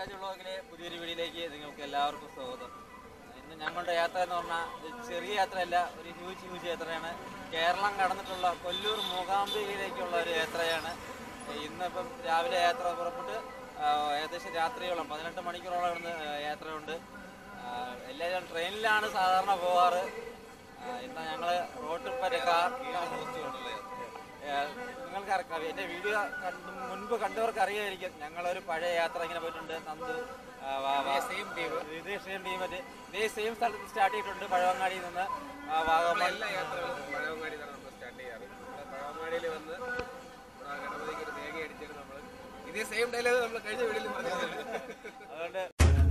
സ്വരാജ് വ്ളോഗിലെ പുതിയൊരു വീഡിയോയിലേക്ക് നിങ്ങൾക്ക് എല്ലാവർക്കും സ്വാഗതം ഇന്ന് ഞങ്ങളുടെ യാത്ര എന്ന് പറഞ്ഞാൽ ഒരു ചെറിയ യാത്രയല്ല ഒരു ഹ്യൂജ് ഹ്യൂജ് യാത്രയാണ് കേരളം കടന്നിട്ടുള്ള കൊല്ലൂർ മൂകാംബികയിലേക്കുള്ള ഒരു യാത്രയാണ് ഇന്നിപ്പം രാവിലെ യാത്ര പുറപ്പെട്ട് ആ, ഏകദേശം രാത്രിയോളം പതിനെട്ട് മണിക്കൂറോളം ഇവിടുന്ന് ആ, യാത്രയുണ്ട് ആ, എല്ലാവരും ട്രെയിനിലാണ് സാധാരണ പോവാറ് ആ, ഇന്ന് ഞങ്ങൾ റോഡ് വരെ കാർ ഏഹ് നിങ്ങൾക്ക് അറിയാം എൻ്റെ വീഡിയോ കണ്ട് മുൻപ് കണ്ടവർക്ക് അറിയായിരിക്കും ഞങ്ങളൊരു പഴയ യാത്ര ഇങ്ങനെ പോയിട്ടുണ്ട് നന്ദു ആ, വാ- വാ- ഇതേ സെയിം ടീം ഇതേ സെയിം സ്ഥലത്ത് സ്റ്റാർട്ട് ചെയ്തിട്ടുണ്ട് പഴവങ്ങാടിയിൽ നിന്ന് ആ, വാഗമൺ എല്ലാ യാത്രകളും പഴവങ്ങാടി നിന്നാണ് നമ്മൾ സ്റ്റാർട്ട് ചെയ്യാറ് ഇവിടെ പഴവങ്ങാടിയിൽ വന്ന് ഇവിടെ ഗണപതിക്ക് ഒരു തേങ്ങ അടിച്ചിട്ട് നമ്മൾ ഇതേ സെയിം ഡയലോഗ് നമ്മൾ കഴിഞ്ഞ വീട്ടിൽ പറഞ്ഞിട്ടുണ്ട് അതുകൊണ്ട്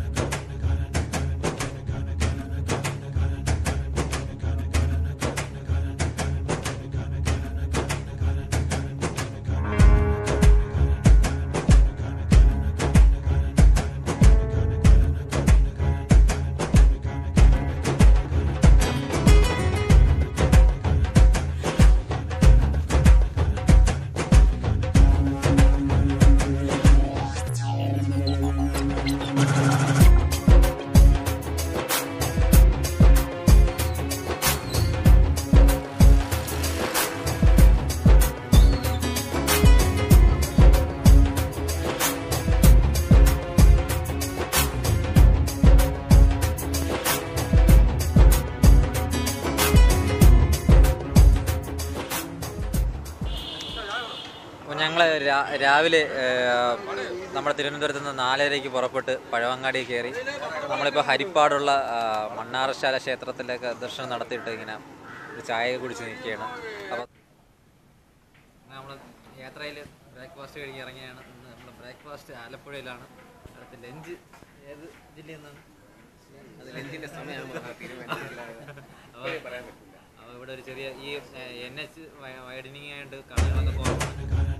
അപ്പോൾ ഞങ്ങൾ രാവിലെ ഏഹ്, നമ്മുടെ തിരുവനന്തപുരത്ത് നിന്ന് നാലരയ്ക്ക് പുറപ്പെട്ട് പഴവങ്ങാടി കയറി നമ്മളിപ്പോൾ ഹരിപ്പാടുള്ള ആ, മണ്ണാറശാല ക്ഷേത്രത്തിലേക്ക് ദർശനം നടത്തിയിട്ട് ഇങ്ങനെ ഒരു ചായ കുടിച്ച് നിൽക്കുകയാണ് അപ്പോൾ നമ്മൾ യാത്രയിൽ ബ്രേക്ക്ഫാസ്റ്റ് കഴിഞ്ഞ് ഇറങ്ങിയാണ് ഇന്ന് നമ്മൾ ബ്രേക്ക്ഫാസ്റ്റ് ആലപ്പുഴയിലാണ് അടുത്ത ലഞ്ച് ഏത് ജില്ലയിൽ നിന്നാണ് അത് ലഞ്ചിന്റെ സമയമാണ് തീരുമാനിച്ചിട്ടില്ല അപ്പോൾ അപ്പോൾ ഇവിടെ ഒരു ചെറിയ ഈ എൻ എച്ച് വൈഡനിങ് ആയിട്ട് കടകളൊക്കെ കുറവാണ്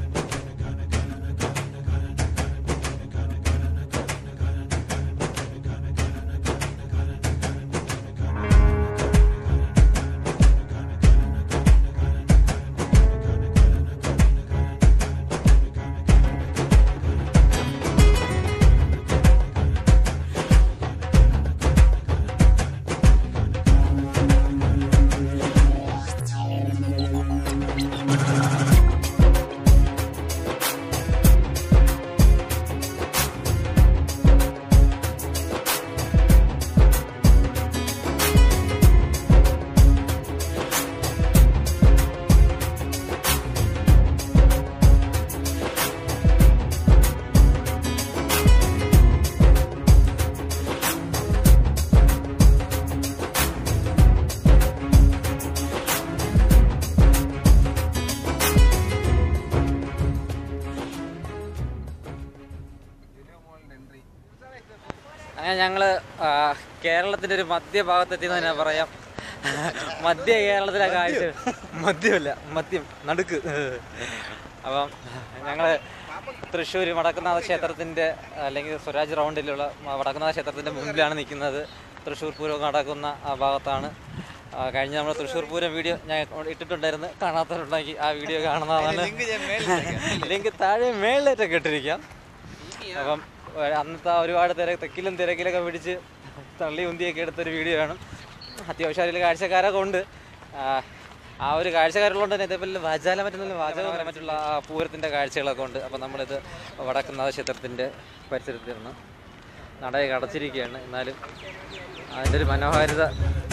അങ്ങനെ ഞങ്ങൾ കേരളത്തിൻ്റെ ഒരു മധ്യഭാഗത്തെത്തിയെന്ന് തന്നെ പറയാം മധ്യ കേരളത്തിലെ കാഴ്ച മദ്യമല്ല മദ്യം നടുക്ക് അപ്പം ഞങ്ങൾ തൃശ്ശൂർ വടക്കുന്നാഥ ക്ഷേത്രത്തിൻ്റെ അല്ലെങ്കിൽ സ്വരാജ് റൗണ്ടിലുള്ള വടക്കുന്നാഥ ക്ഷേത്രത്തിൻ്റെ മുമ്പിലാണ് നിൽക്കുന്നത് തൃശ്ശൂർ പൂരം നടക്കുന്ന ആ ഭാഗത്താണ് ആ, കഴിഞ്ഞ നമ്മൾ തൃശ്ശൂർ പൂരം വീഡിയോ ഞാൻ ഇട്ടിട്ടുണ്ടായിരുന്നു കാണാത്തവരുണ്ടെങ്കിൽ ആ വീഡിയോ കാണുന്നതാണ് ലിങ്ക് താഴെ മേളിലേറ്റൊക്കെ ഇട്ടിരിക്കാം അപ്പം ഏഹ് അന്നത്തെ ആ ഒരുപാട് തിരക്ക് തെക്കിലും തിരക്കിലൊക്കെ പിടിച്ച് തള്ളി ഉന്തിയൊക്കെ എടുത്തൊരു വീഡിയോ ആണ് അത്യാവശ്യം അതിൽ കാഴ്ചക്കാരൊക്കെ ഉണ്ട് ആ, ആ ഒരു കാഴ്ചക്കാരുള്ളതുകൊണ്ട് തന്നെ ഇതേപോലെ വാചാല മറ്റുള്ള വാചകം മറ്റുള്ള ആ പൂരത്തിൻ്റെ കാഴ്ചകളൊക്കെ ഉണ്ട് അപ്പം നമ്മളിത് വടക്കുന്നാഥ ക്ഷേത്രത്തിൻ്റെ പരിസരത്തിരുന്ന് നടയൊക്കെ അടച്ചിരിക്കുകയാണ് എന്നാലും അതിൻ്റെ ഒരു മനോഹാരിത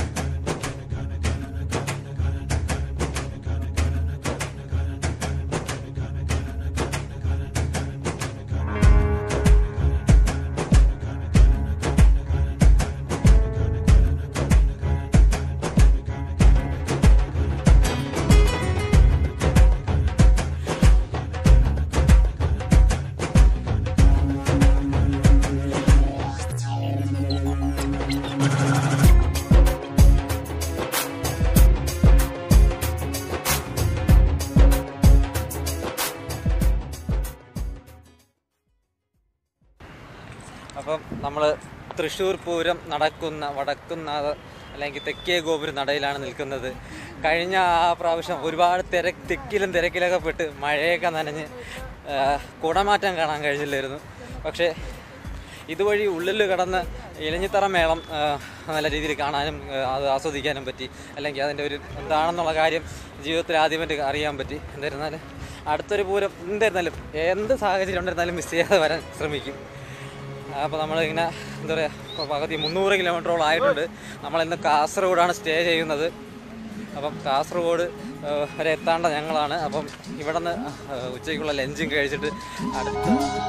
അപ്പം നമ്മൾ തൃശ്ശൂർ പൂരം നടക്കുന്ന വടക്കുന്നാഥ അല്ലെങ്കിൽ തെക്കേ ഗോപുരം നടയിലാണ് നിൽക്കുന്നത് കഴിഞ്ഞ ആ പ്രാവശ്യം ഒരുപാട് തിരക്ക് തെക്കിലും തിരക്കിലൊക്കെ പെട്ട് മഴയൊക്കെ നനഞ്ഞ് ആ, കുടമാറ്റം കാണാൻ കഴിഞ്ഞില്ലായിരുന്നു പക്ഷേ ഇതുവഴി ഉള്ളിൽ കടന്ന് ഇലഞ്ഞിത്തറ മേളം ആ, നല്ല രീതിയിൽ കാണാനും ആ, അത് ആസ്വദിക്കാനും പറ്റി അല്ലെങ്കിൽ അതിൻ്റെ ഒരു എന്താണെന്നുള്ള കാര്യം ജീവിതത്തിൽ ആദ്യമായിട്ട് അറിയാൻ പറ്റി എന്നിരുന്നാലും അടുത്തൊരു പൂരം എന്തായിരുന്നാലും എന്ത് സാഹചര്യം ഉണ്ടായിരുന്നാലും മിസ് ചെയ്യാതെ വരാൻ ശ്രമിക്കും അപ്പോൾ നമ്മളിങ്ങനെ എന്താ പറയുക പകുതി മുന്നൂറ് കിലോമീറ്ററോളം ആയിട്ടുണ്ട് നമ്മളിന്ന് കാസർഗോഡാണ് സ്റ്റേ ചെയ്യുന്നത് അപ്പം കാസർഗോഡ് ആ, വരെ എത്താണ്ട ഞങ്ങളാണ് അപ്പം ഇവിടെ നിന്ന് ഉച്ചയ്ക്കുള്ള ലഞ്ചും കഴിച്ചിട്ട് അടുത്ത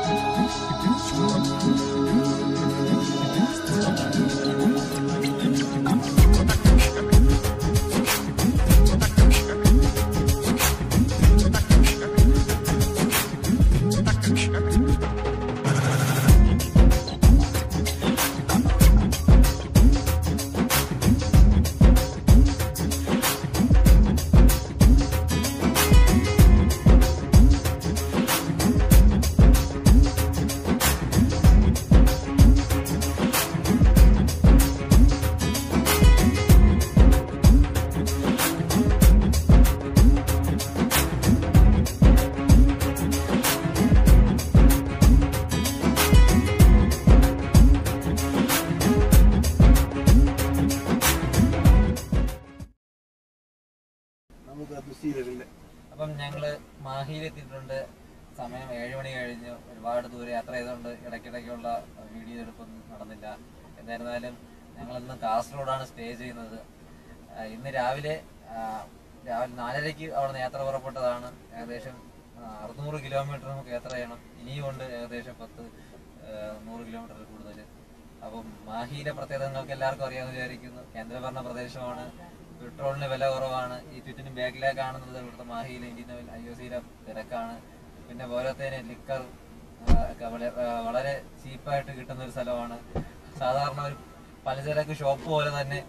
നമുക്ക് അത് ശീലമില്ല അപ്പം ഞങ്ങള് മാഹിയിലെത്തിയിട്ടുണ്ട് സമയം ഏഴ് മണി കഴിഞ്ഞു ഒരുപാട് ദൂരെ യാത്ര ചെയ്തുകൊണ്ട് ഇടയ്ക്കിടയ്ക്കുള്ള വീഡിയോ എടുപ്പൊന്നും നടന്നില്ല എന്നിരുന്നാലും ഞങ്ങളിന്ന് കാസർഗോഡാണ് സ്റ്റേ ചെയ്യുന്നത് ആ, ഇന്ന് രാവിലെ ആ, രാവിലെ നാലരയ്ക്ക് അവിടെ നിന്ന് യാത്ര പുറപ്പെട്ടതാണ് ഏകദേശം ആ, അറുന്നൂറ് കിലോമീറ്റർ നമുക്ക് യാത്ര ചെയ്യണം ഇനിയും ഉണ്ട് ഏകദേശം പത്ത് ആ, നൂറ് കിലോമീറ്റർ കൂടുതൽ അപ്പം മാഹിയിലെ പ്രത്യേകത നിങ്ങൾക്ക് എല്ലാവർക്കും അറിയാമെന്ന് വിചാരിക്കുന്നു കേന്ദ്രഭരണ പ്രദേശമാണ് പെട്രോളിന് വില കുറവാണ് ഈ ചുറ്റിനും ബാക്കിലേക്ക് കാണുന്നത് ഇവിടുത്തെ മാഹിയിലെ ഇന്ത്യൻ ഓയിൽ ഐ ഒ സിയിലെ തിരക്കാണ് പിന്നെ പോലത്തേന് ലിക്കർ ഒക്കെ വള- ആ, വളരെ ചീപ്പായിട്ട് കിട്ടുന്ന ഒരു സ്ഥലമാണ് സാധാരണ ഒരു പലചരക്ക് ഷോപ്പ് പോലെ തന്നെ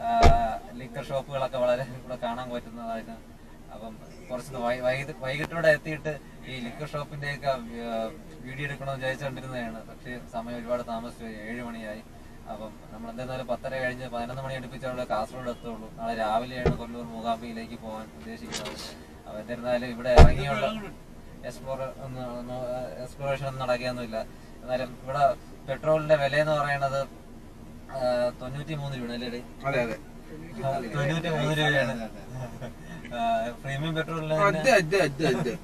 ലിക്കർ ഷോപ്പുകളൊക്കെ വളരെ ഇവിടെ കാണാൻ പറ്റുന്നതായിട്ട് അപ്പം കുറച്ച് വൈ- വൈകിട്ട് വൈകിട്ടോടെ എത്തിയിട്ട് ഈ ലിക്കർ ഷോപ്പിന്റെയൊക്കെ വീഡിയോ എടുക്കണമെന്ന് വിചാരിച്ചുകൊണ്ടിരുന്നതാണ് പക്ഷേ സമയം ഒരുപാട് താമസിച്ചു പോയി. ഏഴ് മണിയായി അപ്പം നമ്മൾ എന്തായാലും പത്തര കഴിഞ്ഞ് പതിനൊന്ന് മണി അടുപ്പിച്ച് അവിടെ കാസർഗോഡ് എത്തുള്ളൂ നാളെ രാവിലെയാണ് കൊല്ലൂർ മൂകാംബിയിലേക്ക് പോകാൻ ഉദ്ദേശിക്കുന്നത് അപ്പം എന്നിരുന്നാലും ഇവിടെ ഇറങ്ങിയുള്ള എക്സ്പ്ലോർ എക്സ്പ്ലോറേഷൻ ഒന്നും നടക്കുകയൊന്നുമില്ല എന്നാലും ഇവിടെ പെട്രോളിന്റെ വില എന്ന് പറയുന്നത് തൊണ്ണൂറ്റി മൂന്ന് രൂപ അല്ലേ അതെ അതെ തൊണ്ണൂറ്റി മൂന്ന് രൂപയാണ് പ്രീമിയം പെട്രോളിന് അതെ അതെ അതെ അതെ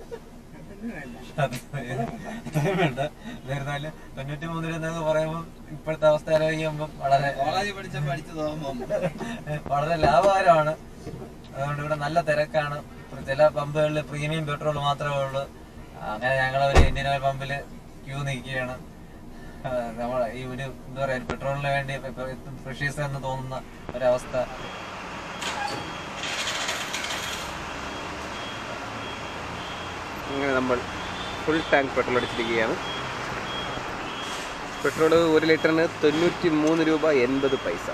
വേണ്ട എന്നിരുന്നാലും തൊണ്ണൂറ്റി മൂന്ന് രൂപ എന്നൊക്കെ പറയുമ്പോൾ ഇപ്പോഴത്തെ അവസ്ഥ ആലോചിക്കുമ്പോൾ വളരെ കോളേജിൽ പഠിച്ച പഠിച്ചു തോന്നുന്നു വളരെ ലാഭകരമാണ് അതുകൊണ്ട് ഇവിടെ നല്ല തിരക്കാണ് ചില പമ്പുകളിൽ പ്രീമിയം പെട്രോൾ മാത്രമേ ഉള്ളൂ അങ്ങനെ ഞങ്ങൾ ഒരു ഇന്ത്യൻ ഓയിൽ പമ്പിൽ ക്യൂ നിൽക്കുകയാണ് നമ്മൾ ഈ ഒരു എന്താ പറയാ ഒരു പെട്രോളിന് വേണ്ടി ഫ്രഷീസ് എന്ന് തോന്നുന്ന ഒരവസ്ഥ അങ്ങനെ നമ്മൾ ഫുൾ ടാങ്ക് പെട്രോൾ അടിച്ചിരിക്കുകയാണ് പെട്രോൾ ഒരു ലിറ്ററിന് തൊണ്ണൂറ്റി മൂന്ന് രൂപ എൺപത് പൈസ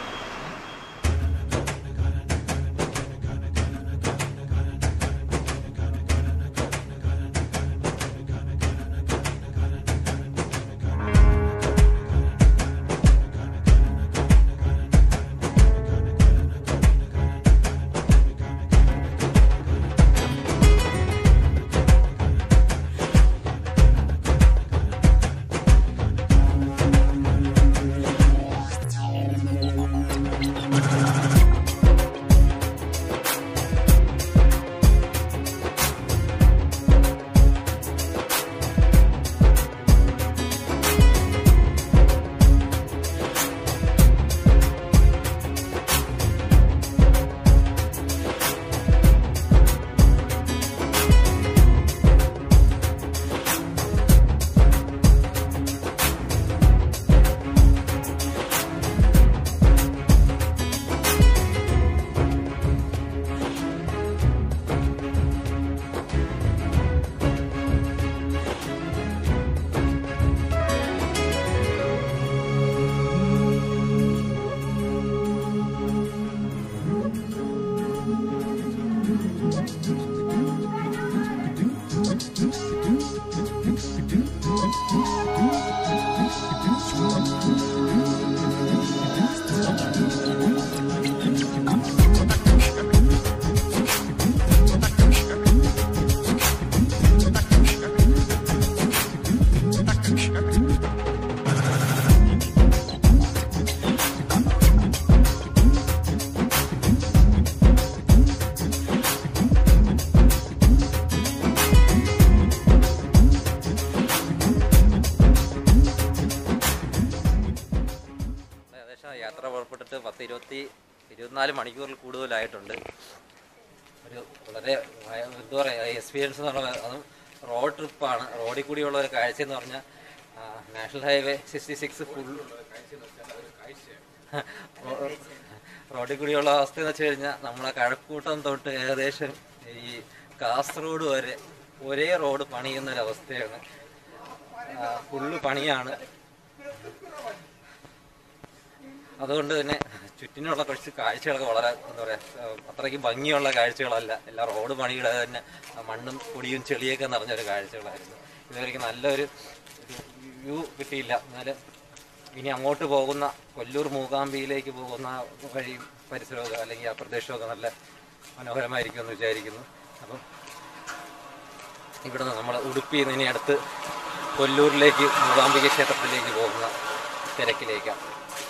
യാത്ര പുറപ്പെട്ടിട്ട് പത്ത് ഇരുപത്തി ഇരുപത്തിനാല് മണിക്കൂറിൽ കൂടുതലായിട്ടുണ്ട് ഒരു വളരെ ഭയ- എന്താ പറയുക എക്സ്പീരിയൻസ് എന്ന് പറഞ്ഞാൽ അതും റോഡ് ട്രിപ്പാണ് റോഡിൽ കൂടിയുള്ള ഒരു കാഴ്ച എന്ന് പറഞ്ഞാൽ national highway sixty six full റോഡിൽ കൂടിയുള്ള അവസ്ഥ എന്ന് വെച്ച് കഴിഞ്ഞാൽ നമ്മളെ കഴക്കൂട്ടം തൊട്ട് ഏകദേശം ഈ കാസർഗോഡ് വരെ ഒരേ റോഡ് പണിയുന്ന ഒരു അവസ്ഥയാണ് ഫുള്ള് പണിയാണ് അതുകൊണ്ട് തന്നെ ചുറ്റിനുള്ള കുറച്ച് കാഴ്ചകളൊക്കെ വളരെ എന്താ പറയുക അത്രയ്ക്ക് ഭംഗിയുള്ള കാഴ്ചകളല്ല എല്ലാ റോഡ് പണിയുടെ തന്നെ ആ മണ്ണും പൊടിയും ചെളിയൊക്കെ നിറഞ്ഞൊരു കാഴ്ചകളായിരുന്നു ഇതുവരെയ്ക്ക് നല്ലൊരു വ്യൂ കിട്ടിയില്ല എന്നാലും ഇനി അങ്ങോട്ട് പോകുന്ന കൊല്ലൂർ മൂകാംബിയിലേക്ക് പോകുന്ന വഴിയും പരിസരമൊക്കെ അല്ലെങ്കിൽ ആ പ്രദേശമൊക്കെ നല്ല മനോഹരമായിരിക്കും എന്ന് വിചാരിക്കുന്നു അപ്പം ഇവിടുന്ന് നമ്മൾ ഉടുപ്പിയിൽ നിന്ന് ഇനി അടുത്ത് കൊല്ലൂരിലേക്ക് മൂകാംബിക ക്ഷേത്രത്തിലേക്ക് പോകുന്ന തിരക്കിലേക്കാണ്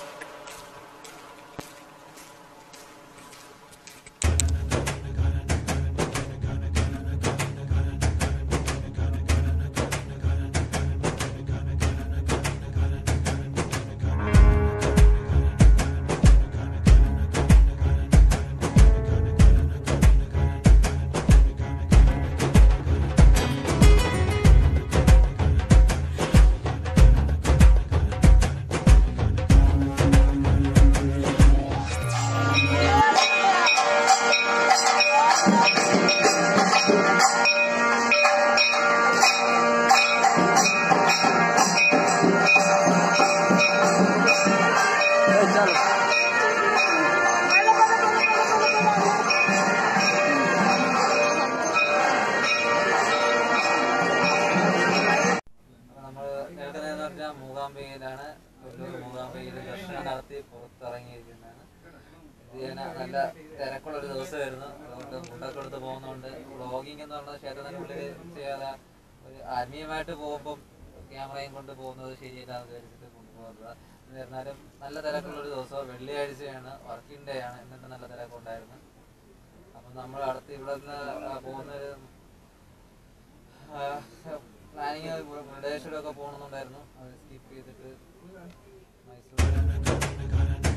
നമ്മൾ നിൽക്കുന്നതെന്ന് പറഞ്ഞാൽ മൂകാംബികയിലാണ് കൊല്ലൂർ മൂകാംബികയിൽ ദർശനം നടത്തി പുറത്തിറങ്ങിയിരിക്കുന്നതാണ് ഇത് ഞാൻ നല്ല തിരക്കുള്ള ഒരു ദിവസമായിരുന്നു അതുകൊണ്ട് ഫുഡൊക്കെ എടുത്ത് പോകുന്നതുകൊണ്ട് വ്ളോഗിങ് എന്ന് പറഞ്ഞ ക്ഷേത്രത്തിനുള്ളിൽ ചെയ്യാതെ ഒരു ആത്മീയമായിട്ട് പോകുമ്പം ക്യാമറയും കൊണ്ട് പോകുന്നത് ശരിയല്ലാന്ന് വിചാരിച്ചിട്ട് കൊണ്ടുപോകാറില്ല എന്നിരുന്നാലും നല്ല തിരക്കുള്ള ഒരു ദിവസം വെള്ളിയാഴ്ചയാണ് വർക്കിംഗ് ഡേ ആണ് എന്നിട്ട് നല്ല തിരക്കുണ്ടായിരുന്നു അപ്പം നമ്മൾ അടുത്ത് ഇവിടെ നിന്ന് പോകുന്ന ഒരു പ്ലാനിങ് മുരുടേശ്വരമൊക്കെ പോകണമെന്നുണ്ടായിരുന്നു അത് സ്കിപ്പ് ചെയ്തിട്ട് മൈസൂർ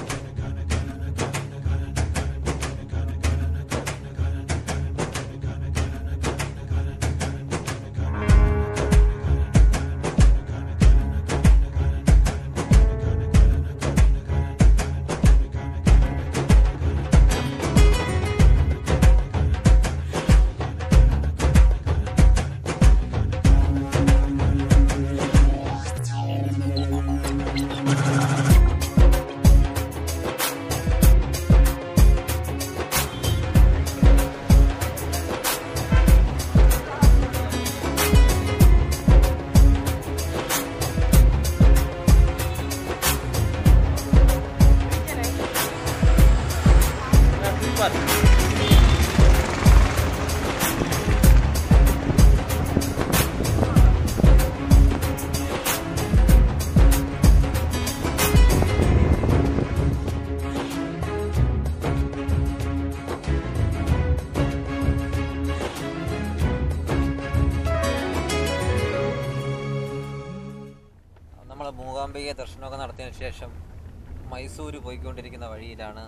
നമ്മൾ മൂകാംബിക ദർശനമൊക്കെ നടത്തിയതിനു ശേഷം മൈസൂര് പോയിക്കൊണ്ടിരിക്കുന്ന വഴിയിലാണ്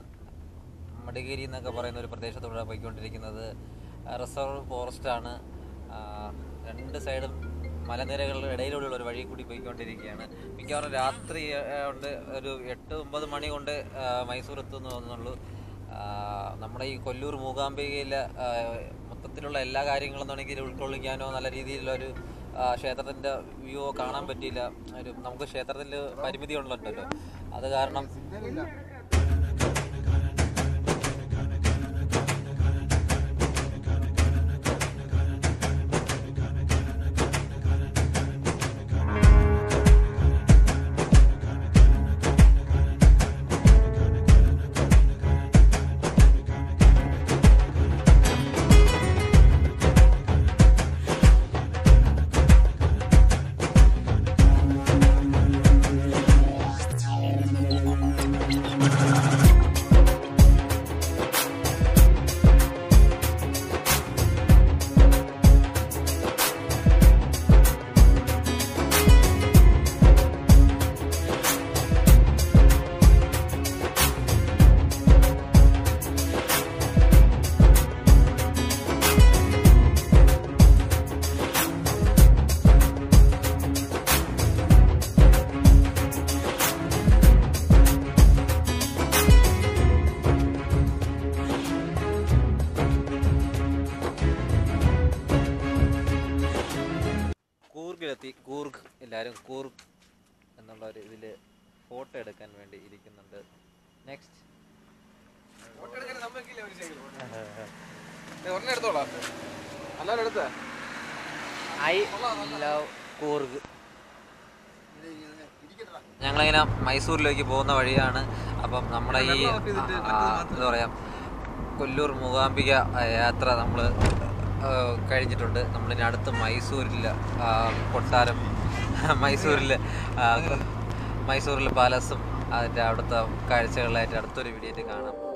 മടികേരി എന്നൊക്കെ പറയുന്ന ഒരു പ്രദേശത്തൂടെ പോയിക്കൊണ്ടിരിക്കുന്നത് റിസർവ് ഫോറസ്റ്റ് ആണ് ആ, രണ്ട് സൈഡും മലനിരകളുടെ ഇടയിലൂടെയുള്ള ഒരു വഴി കൂടി പോയിക്കൊണ്ടിരിക്കുകയാണ് മിക്കവാറും രാത്രി ആ, കൊണ്ട് ഒരു എട്ട് ഒമ്പത് മണി കൊണ്ട് ആ, മൈസൂർ എത്തുമെന്ന് തോന്നുന്നുള്ളൂ ആ, നമ്മുടെ ഈ കൊല്ലൂർ മൂകാംബികയിലെ ആ, മൊത്തത്തിലുള്ള എല്ലാ കാര്യങ്ങളും വേണമെങ്കിൽ ഉൾക്കൊള്ളിക്കാനോ നല്ല രീതിയിലുള്ളൊരു ആ, ക്ഷേത്രത്തിന്റെ വ്യൂ കാണാൻ പറ്റിയില്ല ഒരു നമുക്ക് ക്ഷേത്രത്തിൽ പരിമിതി ഉണ്ടല്ലോ അത് കാരണം Thank എല്ലാവരും കൂർ എന്നുള്ള ഒരു ഇതിൽ ഫോട്ടോ എടുക്കാൻ വേണ്ടി ഇരിക്കുന്നുണ്ട് നെക്സ്റ്റ് ഫോട്ടോ എടുക്കാൻ സമ്മതിക്കില്ല ഒരു ശരി ഒരെണ്ണം എടുത്തോളാം എല്ലാവരും എടുത്ത ഐ ലവ് കൂർഗ് ഞങ്ങളിങ്ങനെ മൈസൂരിലേക്ക് പോകുന്ന വഴിയാണ് അപ്പം നമ്മുടെ ഈ ആ, എന്താ പറയാ കൊല്ലൂർ മൂകാംബിക ആ, യാത്ര നമ്മൾ കഴിഞ്ഞിട്ടുണ്ട് നമ്മളിനി അടുത്ത് മൈസൂരിൽ ആ, കൊട്ടാരം മൈസൂരിൽ മൈസൂരിലെ പാലസും അതിൻ്റെ അവിടുത്തെ കാഴ്ചകളായിട്ട് അടുത്തൊരു വീഡിയോയിൽ കാണാം